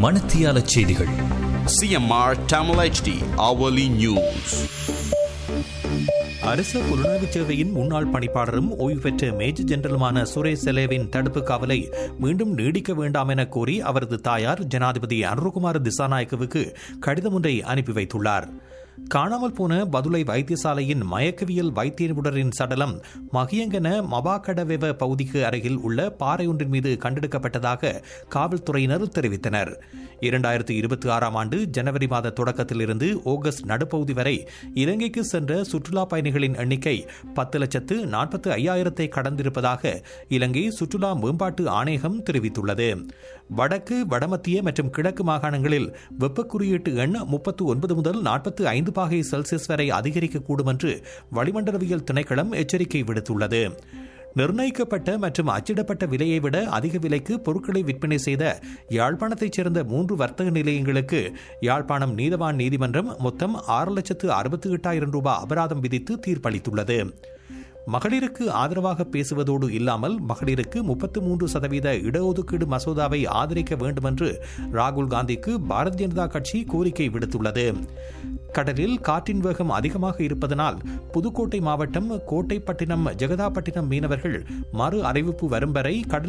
மணத்தியால செய்திகள் CMR Tamil HD hourly news. அரச புலனாய்வு சேவையின் முன்னாள் பணிப்பாளரும் ஓய்வு பெற்ற மேஜர் ஜெனரலுமான சுரேஷ் செலேவின் தடுப்பு காவலை மீண்டும் நீடிக்க வேண்டாம் என கோரி அவரது தாயார் ஜனாதிபதி அனுரகுமார் திசாநாயக்கவுக்கு கடிதம் ஒன்றை அனுப்பி வைத்துள்ளார் காணாமல் போன பதுளை வைத்தியசாலையின் மயக்கவியல் வைத்திய நிபுணரின் சடலம் மகியங்கன மபாகடவெவ பகுதிக்கு அருகில் உள்ள பாறை ஒன்றின் மீது கண்டெடுக்கப்பட்டதாக காவல்துறையினர் தெரிவித்தனர் இரண்டாயிரத்தி இருபத்தி ஆறாம் ஆண்டு ஜனவரி மாத தொடக்கத்திலிருந்து ஆகஸ்ட் நடுப்பகுதி வரை இலங்கைக்கு சென்ற சுற்றுலா பயணிகளின் எண்ணிக்கை பத்து லட்சத்து நாற்பத்து ஐயாயிரத்தை கடந்திருப்பதாக இலங்கை சுற்றுலா மேம்பாட்டு ஆணையகம் தெரிவித்துள்ளது வடக்கு வடமத்திய மற்றும் கிழக்கு மாகாணங்களில் வெப்ப குறியீட்டு எண் முப்பத்து ஒன்பது முதல் நாற்பத்து ஐந்து பாகை செல்சியஸ் வரை அதிகரிக்கக்கூடும் என்று வளிமண்டலவியல் திணைக்களம் எச்சரிக்கை விடுத்துள்ளது நிர்ணயிக்கப்பட்ட மற்றும் அச்சிடப்பட்ட விலையை விட அதிக விலைக்கு பொருட்களை விற்பனை செய்த யாழ்ப்பாணத்தைச் சேர்ந்த மூன்று வர்த்தக நிலையங்களுக்கு யாழ்ப்பாணம் நீதவான் நீதிமன்றம் மொத்தம் ஆறு லட்சத்து அறுபத்தி எட்டாயிரம் ரூபாய் அபராதம் விதித்து தீர்ப்பளித்துள்ளது மகளிருக்கு ஆதரவாக பேசுவதோடு இல்லாமல் மகளிருக்கு முப்பத்து மூன்று சதவீத இடஒதுக்கீடு மசோதாவை ஆதரிக்க வேண்டும் என்று ராகுல் காந்திக்கு பாரதிய ஜனதா கட்சி கோரிக்கை விடுத்துள்ளது கடலில் காற்றின் வேகம் அதிகமாக இருப்பதனால் புதுக்கோட்டை மாவட்டம் கோட்டைப்பட்டினம் ஜெகதாப்பட்டினம் மீனவர்கள் மறு அறிவிப்பு வரும் வரை கடல்